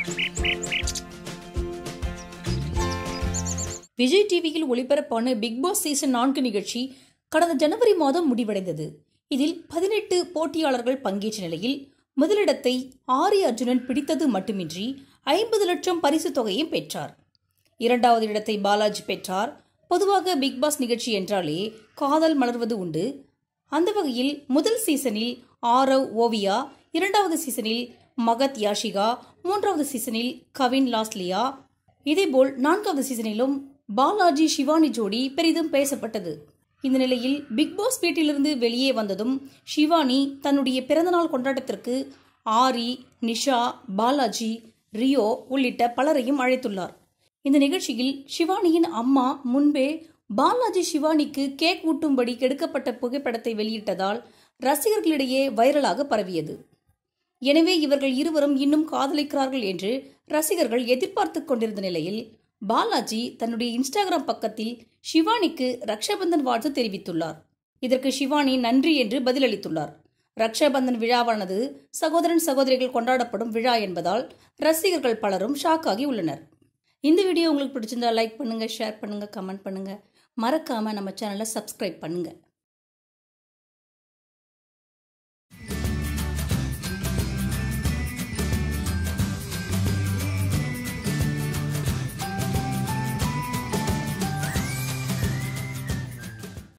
விஜய் டிவியில் ஒளிபரப்பான big Boss season நான்கு நிகழ்ச்சி கடந்த ஜனவரி மாதம் முடிவடைந்தது இதில் பதினெட்டு போட்டியாளர்கள் பங்கேற்ற நிலையில் முதலிடத்தை ஆரி அர்ஜுனன் பிடித்தது மட்டுமின்றி ஐம்பது லட்சம் பரிசு தொகையும் பெற்றார் இரண்டாவது இடத்தை பாலாஜி பெற்றார் பொதுவாக பிக் பாஸ் நிகழ்ச்சி என்றாலே காதல் மலர்வது உண்டு அந்த வகையில் முதல் சீசனில் ஆரவ் ஓவியா இரண்டாவது சீசனில் மகத் யாஷிகா மூன்றாவது சீசனில் கவின் லாஸ்லியா இதேபோல் நான்காவது சீசனிலும் பாலாஜி சிவானி ஜோடி பெரிதும் பேசப்பட்டது இந்த நிலையில் பிக் பாஸ் வீட்டிலிருந்து வெளியே வந்ததும் ஷிவானி தன்னுடைய பிறந்தநாள் கொண்டாட்டத்திற்கு ஆரி நிஷா பாலாஜி ரியோ உள்ளிட்ட பலரையும் அழைத்துள்ளார் இந்த நிகழ்ச்சியில் ஷிவானியின் அம்மா முன்பே பாலாஜி ஷிவானிக்கு கேக் ஊட்டும்படி கெடுக்கப்பட்ட புகைப்படத்தை வெளியிட்டதால் ரசிகர்களிடையே வைரலாக பரவியது எனவே இவர்கள் இருவரும் இன்னும் காதலிக்கிறார்கள் என்று ரசிகர்கள் எதிர்பார்த்துக் கொண்டிருந்த நிலையில் பாலாஜி தன்னுடைய இன்ஸ்டாகிராம் பக்கத்தில் ஷிவானிக்கு ரக்ஷாபந்தன் வாழ்த்து தெரிவித்துள்ளார் இதற்கு ஷிவானி நன்றி என்று பதிலளித்துள்ளார் ரக்ஷாபந்தன் விழாவானது சகோதரன் சகோதரிகள் கொண்டாடப்படும் விழா என்பதால் ரசிகர்கள் பலரும் ஷாக் ஆகி உள்ளனர் இந்த வீடியோ உங்களுக்கு பிடிச்சிருந்தா லைக் பண்ணுங்க ஷேர் பண்ணுங்க கமெண்ட் பண்ணுங்க மறக்காம நம்ம சேனலை சப்ஸ்கிரைப் பண்ணுங்க